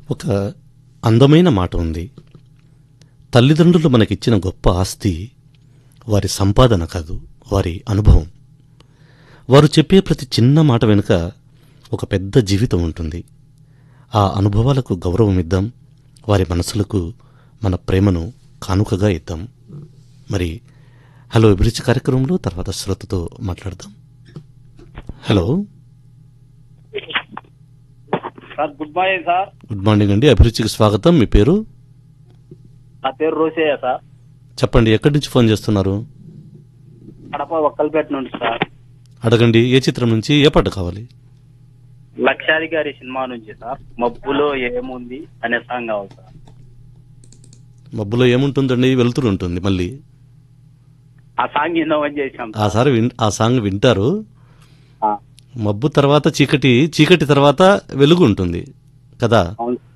ఒక అందమైన మాట ఉంది తల్లిదండ్రులు మనకిచ్చిన గొప్ప ఆస్తి వారి సంపాదన కాదు వారి అనుభవం వారు చెప్పే ప్రతి చిన్న మాట వెనుక ఒక పెద్ద జీవితం ఉంటుంది ఆ అనుభవాలకు గౌరవం ఇద్దాం వారి మనసులకు మన ప్రేమను కానుకగా ఇద్దాం మరి హలో అభిరుచి కార్యక్రమంలో తర్వాత శ్రోతతో మాట్లాడదాం hello sir good morning sir good morning అండి అభిరుచికి స్వాగతం మీ పేరు నా పేరు రోసయ్య సార్ చెప్పండి ఎక్కడి నుంచి ఫోన్ చేస్తున్నారు కడప ఒక్కలపేట నుండి సార్ అడగండి ఏ చిత్రం నుంచి ఏ పాట కావాలి లక్షాధికారి సినిమా నుంచి సార్ మబ్బులో ఏముంది అనే సాంగ్ కావాలి సార్ మబ్బులో ఏముంటుందండి వెలుతురు ఉంటుంది మళ్ళీ ఆ సాంగ్ ఇన్నోవని చేశాం ఆ సారి విన్ ఆ సాంగ్ వింటారు ఆ, మబ్బు తర్వాత చీకటి చీకటి తర్వాత వెలుగు ఉంటుంది కదా అవును